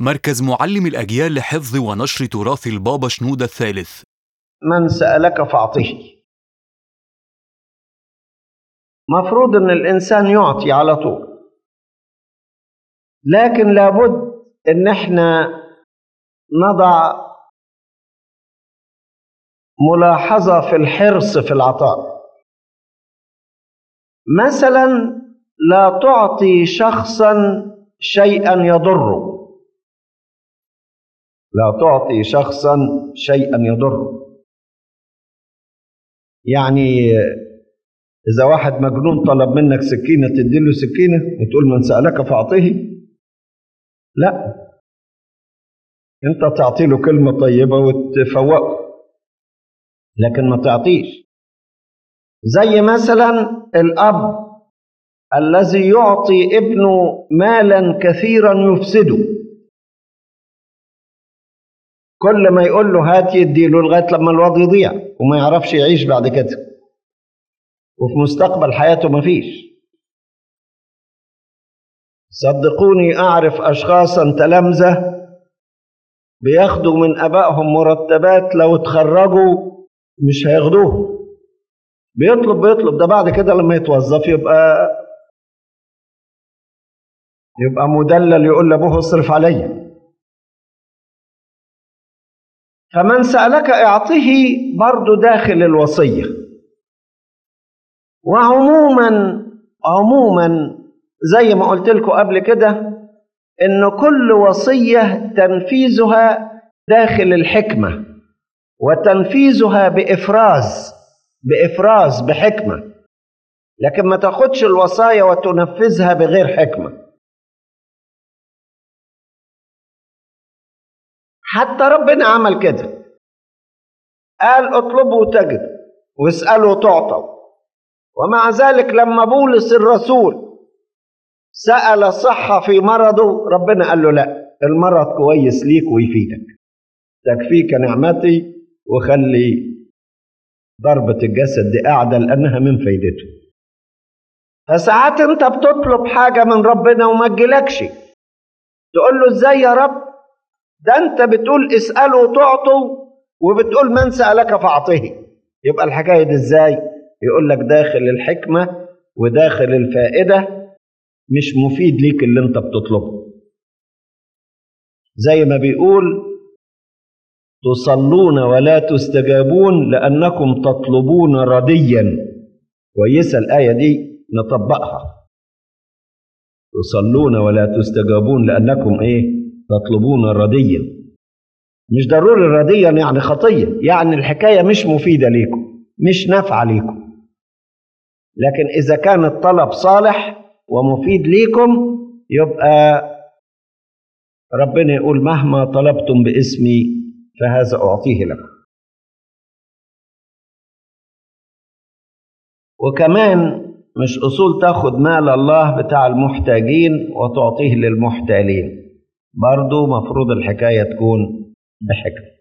مركز معلم الأجيال لحفظ ونشر تراث البابا شنودة الثالث من سألك فأعطه مفروض ان الانسان يعطي على طول لكن لابد ان احنا نضع ملاحظه في الحرص في العطاء مثلا لا تعطي شخصا شيئا يضره لا تعطي شخصا شيئا يضره يعني إذا واحد مجنون طلب منك سكينة تديله سكينة وتقول من سألك فأعطيه لا أنت تعطي له كلمة طيبة وتفوقه لكن ما تعطيش زي مثلا الأب الذي يعطي ابنه مالا كثيرا يفسده كل ما يقول له هات يديله لغايه لما الواد يضيع وما يعرفش يعيش بعد كده وفي مستقبل حياته مفيش صدقوني أعرف أشخاصا تلامذة بياخدوا من أبائهم مرتبات لو اتخرجوا مش هياخدوه بيطلب بيطلب ده بعد كده لما يتوظف يبقى يبقى مدلل يقول لأبوه اصرف عليا فمن سألك اعطه برضه داخل الوصيه وعموما عموما زي ما قلت لكم قبل كده ان كل وصيه تنفيذها داخل الحكمه وتنفيذها بافراز بافراز بحكمه لكن ما تاخدش الوصايا وتنفذها بغير حكمه حتى ربنا عمل كده قال اطلبوا تجد واسالوا تعطوا ومع ذلك لما بولس الرسول سأل صحة في مرضه ربنا قال له لا المرض كويس ليك ويفيدك تكفيك نعمتي وخلي ضربة الجسد دي قاعدة لأنها من فايدته فساعات انت بتطلب حاجة من ربنا وما تجيلكش تقول له ازاي يا رب ده انت بتقول اسأله تعطوا وبتقول من سألك فأعطه يبقى الحكاية دي ازاي يقول لك داخل الحكمة وداخل الفائدة مش مفيد ليك اللي انت بتطلبه زي ما بيقول تصلون ولا تستجابون لأنكم تطلبون رديا كويسة الآية دي نطبقها تصلون ولا تستجابون لأنكم إيه تطلبون رديا مش ضروري رديا يعني خطية يعني الحكاية مش مفيدة ليكم مش نافعة ليكم لكن إذا كان الطلب صالح ومفيد ليكم يبقى ربنا يقول مهما طلبتم باسمي فهذا أعطيه لكم وكمان مش أصول تاخد مال الله بتاع المحتاجين وتعطيه للمحتالين برضو مفروض الحكاية تكون بحكمة